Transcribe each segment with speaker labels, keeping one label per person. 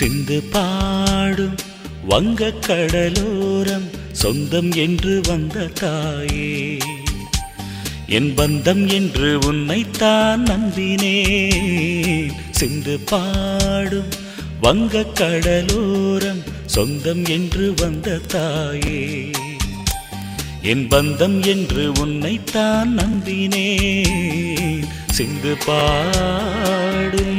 Speaker 1: சிந்து பாடும் வங்க கடலோரம் சொந்தம் என்று வந்த தாயே என் பந்தம் என்று உன்னைத்தான் நம்பினேன் சிந்து பாடும் வங்க கடலோரம் சொந்தம் என்று வந்த தாயே என் பந்தம் என்று உன்னைத்தான் நம்பினேன் சிந்து பாடும்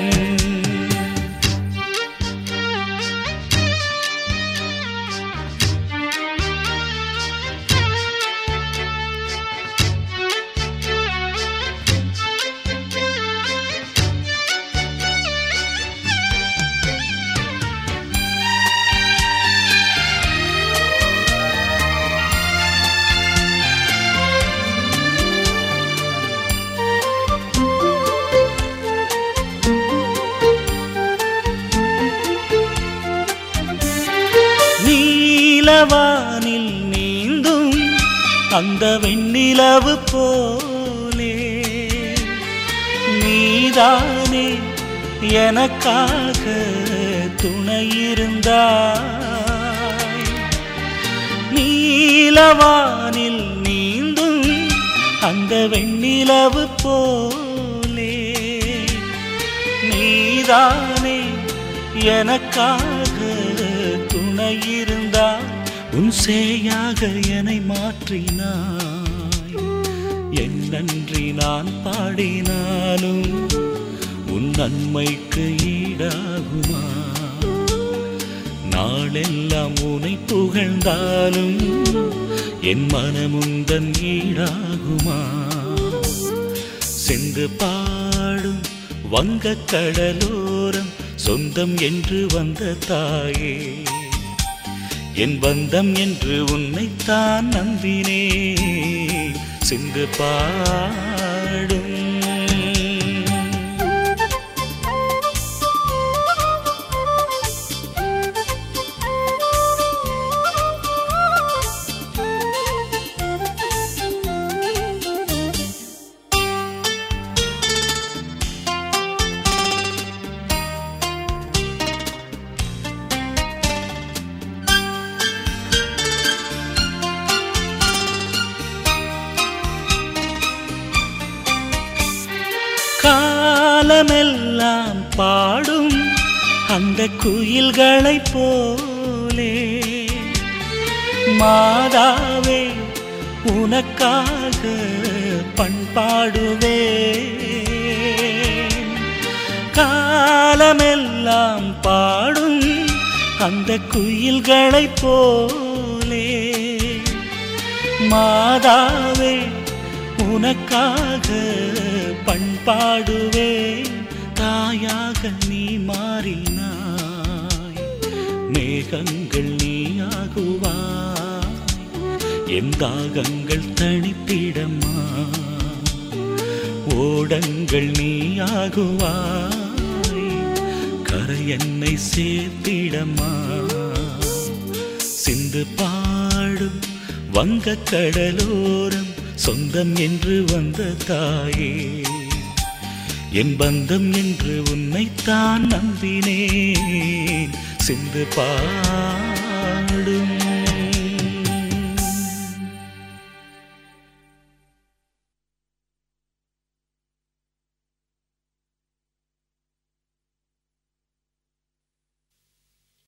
Speaker 1: நீலவானில் நீந்தும் அந்த வெண்ணிலவு போலே நீதானே எனக்காக துணையிருந்தாய் நீலவானில் நீந்தும் அந்த வெண்ணிலவு போலே நீதானே எனக்காக துணையிருந்தாய் உன் சேயாக என்னை மாற்றினாய் என் நன்றி நான் பாடினாலும் உன் நன்மைக்கு ஈடாகுமா நாளெல்லாம் உனை புகழ்ந்தாலும் என் மனமுந்தன் ஈடாகுமா சென்று பாடும் வங்க கடலோரம் சொந்தம் என்று வந்த தாயே என் பந்தம் என்று உன்னைத்தான் நம்பினே சிந்து பாடும் காலமெல்லாம் பாடும் அந்த குயில்களைப் போலே மாதாவே உனக்காக பண்பாடுவே காலமெல்லாம் பாடும் அந்த குயில்களைப் போலே மாதாவே உனக்காக பண்பாடுவே தாயாக நீ மாறினாய் மேகங்கள் நீயாகுவாய் என் தாகங்கள் தனித்திடமா ஓடங்கள் நீயாகுவாய் கரை என்னை சேர்த்திடமா சிந்து பாடும் வங்க கடலோரம் சொந்தம் என்று வந்த தாயே என் பந்தம் என்று உன்னைத்தான் நம்பினேன் சிந்து பா